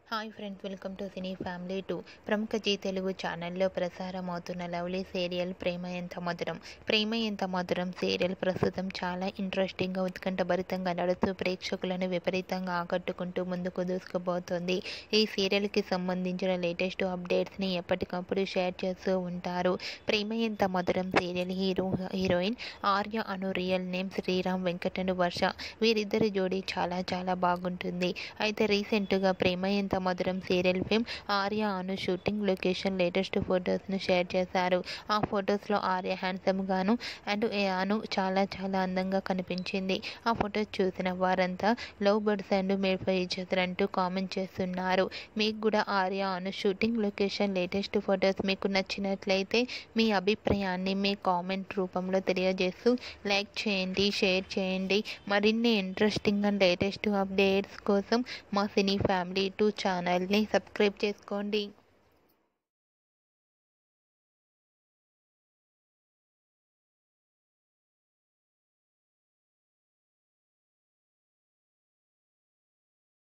hi friends welcome to cine family to ప్రముఖ Zee Telugu ఛానల్లో ప్రసారం అవుతున్న లవ్లీ సీరియల్ ప్రేమ ఎంత మధురం ప్రేమ ఎంత మధురం సీరియల్ ప్రస్తుతం చాలా ఇంట్రెస్టింగ్గా ఉత్కంఠభరితంగా నడుస్తూ ప్రేక్షకులను విపరీతంగా ఆకట్టుకుంటూ ముందుకు దూసుకుపోతుంది ఈ సీరియల్కి సంబంధించిన లేటెస్ట్ అప్డేట్స్ని ఎప్పటికప్పుడు షేర్ చేస్తూ ఉంటారు ప్రేమ ఎంత మధురం serial hero heroine Arya Anu real name Sriram వెంకటను వర్ష వీరిద్దరి జోడీ చాలా చాలా బాగుంటుంది అయితే రీసెంట్గా ప్రేమ ఎంత మధురం serial fame Arya Anu shooting location latest ఫొటోస్ను షేర్ చేశారు ఆ ఫొటోస్లో ఆర్య హ్యాండ్సమ్ గాను అండ్ ఏ అను చాలా చాలా అందంగా కనిపించింది ఆ ఫొటోస్ చూసిన వారంతా love birds and made for each other అంటూ కామెంట్ చేస్తున్నారు మీకు కూడా Arya Anu shooting location latest photos మీకు నచ్చినట్లయితే మీ అభిప్రాయాన్ని మీ కామెంట్ రూపంలో తెలియజేస్తూ లైక్ చేయండి షేర్ చేయండి మరిన్ని ఇంట్రెస్టింగ్ అండ్ లేటెస్ట్ అప్డేట్స్ కోసం మా సినీ ఫ్యామిలీ టూ ఛానల్ని సబ్స్క్రైబ్ చేసుకోండి